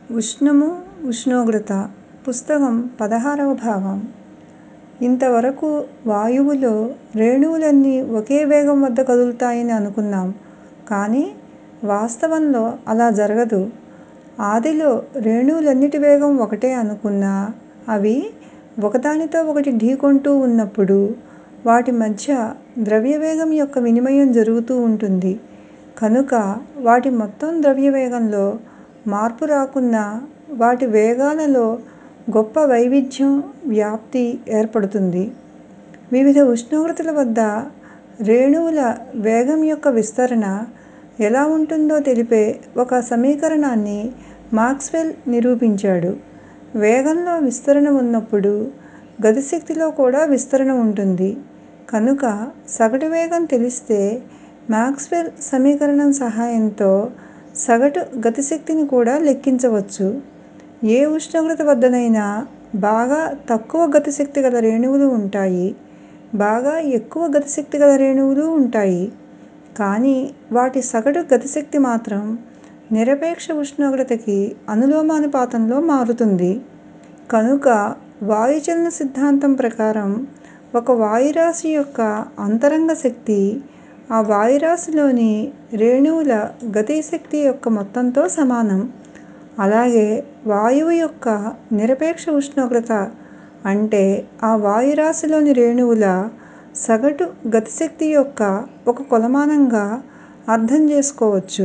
ఉష్ణము ఉష్ణోగ్రత పుస్తకం పదహారవ భాగం ఇంతవరకు వాయువులో రేణువులన్నీ ఒకే వేగం వద్ద కదులుతాయని అనుకున్నాం కానీ వాస్తవంలో అలా జరగదు ఆదిలో రేణువులన్నిటి వేగం ఒకటే అనుకున్నా అవి ఒకదానితో ఒకటి ఢీకొంటూ ఉన్నప్పుడు వాటి మధ్య ద్రవ్యవేగం యొక్క వినిమయం జరుగుతూ ఉంటుంది కనుక వాటి మొత్తం ద్రవ్యవేగంలో మార్పు రాకున్నా వాటి వేగాలలో గొప్ప వైవిధ్యం వ్యాప్తి ఏర్పడుతుంది వివిధ ఉష్ణోగ్రతల వద్ద రేణువుల వేగం యొక్క విస్తరణ ఎలా ఉంటుందో తెలిపే ఒక సమీకరణాన్ని మాక్స్వెల్ నిరూపించాడు వేగంలో విస్తరణ ఉన్నప్పుడు గతిశక్తిలో కూడా విస్తరణ ఉంటుంది కనుక సగటు వేగం తెలిస్తే మాక్స్వెల్ సమీకరణం సహాయంతో సగటు గతిశక్తిని కూడా లెక్కించవచ్చు ఏ ఉష్ణోగ్రత వద్దనైనా బాగా తక్కువ గతిశక్తి గల రేణువులు ఉంటాయి బాగా ఎక్కువ గతిశక్తి గల రేణువులు ఉంటాయి కానీ వాటి సగటు గతిశక్తి మాత్రం నిరపేక్ష ఉష్ణోగ్రతకి అనులోమానుపాతంలో మారుతుంది కనుక వాయుచలన సిద్ధాంతం ప్రకారం ఒక వాయురాశి యొక్క అంతరంగ శక్తి ఆ వాయురాశిలోని రేణువుల గతిశక్తి యొక్క మొత్తంతో సమానం అలాగే వాయువు యొక్క నిరపేక్ష ఉష్ణోగ్రత అంటే ఆ వాయురాశిలోని రేణువుల సగటు గతిశక్తి యొక్క ఒక కొలమానంగా అర్థం చేసుకోవచ్చు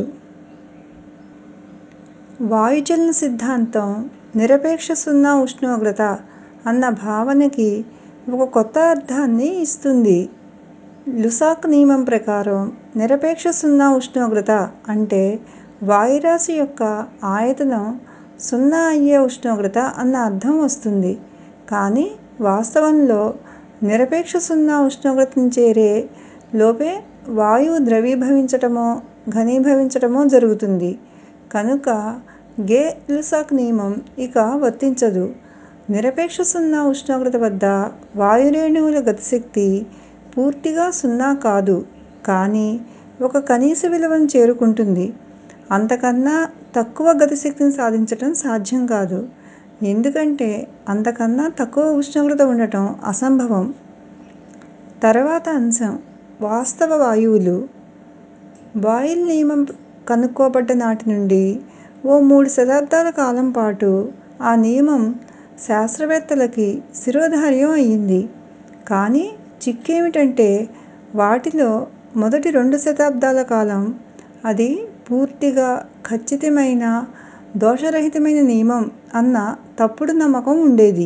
వాయుచలన సిద్ధాంతం నిరపేక్ష సున్నా ఉష్ణోగ్రత అన్న భావనకి ఒక కొత్త అర్థాన్ని ఇస్తుంది లుసాక్ నియమం ప్రకారం నిరపేక్ష సున్నా ఉష్ణోగ్రత అంటే వాయురాశి యొక్క ఆయతనం సున్నా అయ్యే ఉష్ణోగ్రత అన్న అర్థం వస్తుంది కానీ వాస్తవంలో నిరపేక్ష సున్నా ఉష్ణోగ్రతని చేరే లోపే వాయువు ద్రవీభవించటమో ఘనీభవించటమో జరుగుతుంది కనుక గే లుసాక్ నియమం ఇక వర్తించదు నిరపేక్ష సున్నా ఉష్ణోగ్రత వద్ద వాయు రేణువుల గతిశక్తి పూర్తిగా సున్నా కాదు కానీ ఒక కనీస విలువను చేరుకుంటుంది అంతకన్నా తక్కువ గతిశక్తిని సాధించటం సాధ్యం కాదు ఎందుకంటే అంతకన్నా తక్కువ ఉష్ణోగ్రత ఉండటం అసంభవం తర్వాత అంశం వాస్తవ వాయువులు బాయిల్ నియమం కనుక్కోబడ్డ నాటి నుండి ఓ మూడు శతాబ్దాల కాలం పాటు ఆ నియమం శాస్త్రవేత్తలకి శిరోధార్యం అయ్యింది కానీ చిక్కేమిటంటే వాటిలో మొదటి రెండు శతాబ్దాల కాలం అది పూర్తిగా ఖచ్చితమైన దోషరహితమైన నియమం అన్న తప్పుడు నమ్మకం ఉండేది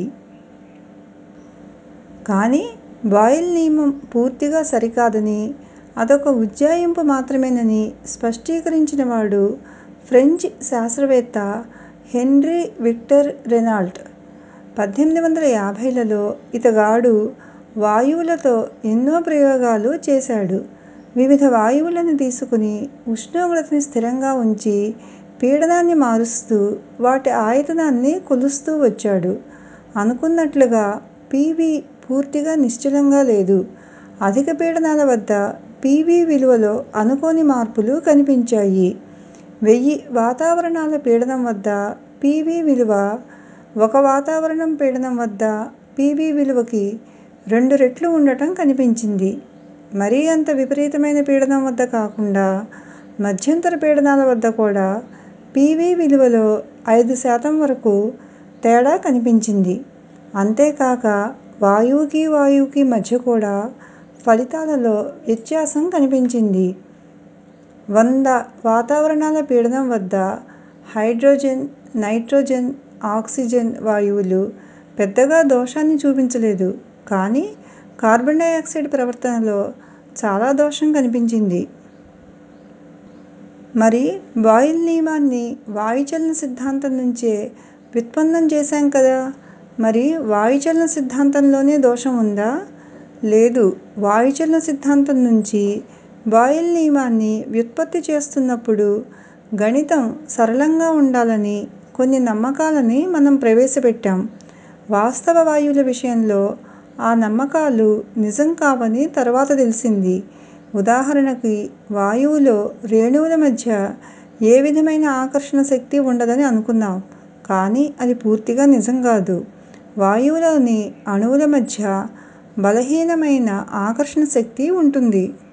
కానీ బాయిల్ నియమం పూర్తిగా సరికాదని అదొక ఉజ్జాయింపు మాత్రమేనని స్పష్టీకరించినవాడు ఫ్రెంచ్ శాస్త్రవేత్త హెన్రీ విక్టర్ రెనాల్ట్ పద్దెనిమిది వందల యాభైలలో ఇతగాడు వాయువులతో ఎన్నో ప్రయోగాలు చేశాడు వివిధ వాయువులను తీసుకుని ఉష్ణోగ్రతని స్థిరంగా ఉంచి పీడనాన్ని మారుస్తూ వాటి ఆయతనాన్ని కొలుస్తూ వచ్చాడు అనుకున్నట్లుగా పివి పూర్తిగా నిశ్చలంగా లేదు అధిక పీడనాల వద్ద పివి విలువలో అనుకోని మార్పులు కనిపించాయి వెయ్యి వాతావరణాల పీడనం వద్ద పివి విలువ ఒక వాతావరణం పీడనం వద్ద పివి విలువకి రెండు రెట్లు ఉండటం కనిపించింది మరీ అంత విపరీతమైన పీడనం వద్ద కాకుండా మధ్యంతర పీడనాల వద్ద కూడా పివి విలువలో ఐదు శాతం వరకు తేడా కనిపించింది అంతేకాక వాయువుకి వాయువుకి మధ్య కూడా ఫలితాలలో వ్యత్యాసం కనిపించింది వంద వాతావరణాల పీడనం వద్ద హైడ్రోజన్ నైట్రోజన్ ఆక్సిజన్ వాయువులు పెద్దగా దోషాన్ని చూపించలేదు కానీ కార్బన్ డయాక్సైడ్ ప్రవర్తనలో చాలా దోషం కనిపించింది మరి బాయిల్ నియమాన్ని వాయుచలన సిద్ధాంతం నుంచే వ్యుత్పన్నం చేశాం కదా మరి వాయుచలన సిద్ధాంతంలోనే దోషం ఉందా లేదు వాయుచలన సిద్ధాంతం నుంచి బాయిల్ నియమాన్ని వ్యుత్పత్తి చేస్తున్నప్పుడు గణితం సరళంగా ఉండాలని కొన్ని నమ్మకాలని మనం ప్రవేశపెట్టాం వాస్తవ వాయువుల విషయంలో ఆ నమ్మకాలు నిజం కావని తర్వాత తెలిసింది ఉదాహరణకి వాయువులో రేణువుల మధ్య ఏ విధమైన ఆకర్షణ శక్తి ఉండదని అనుకుందాం కానీ అది పూర్తిగా నిజం కాదు వాయువులోని అణువుల మధ్య బలహీనమైన ఆకర్షణ శక్తి ఉంటుంది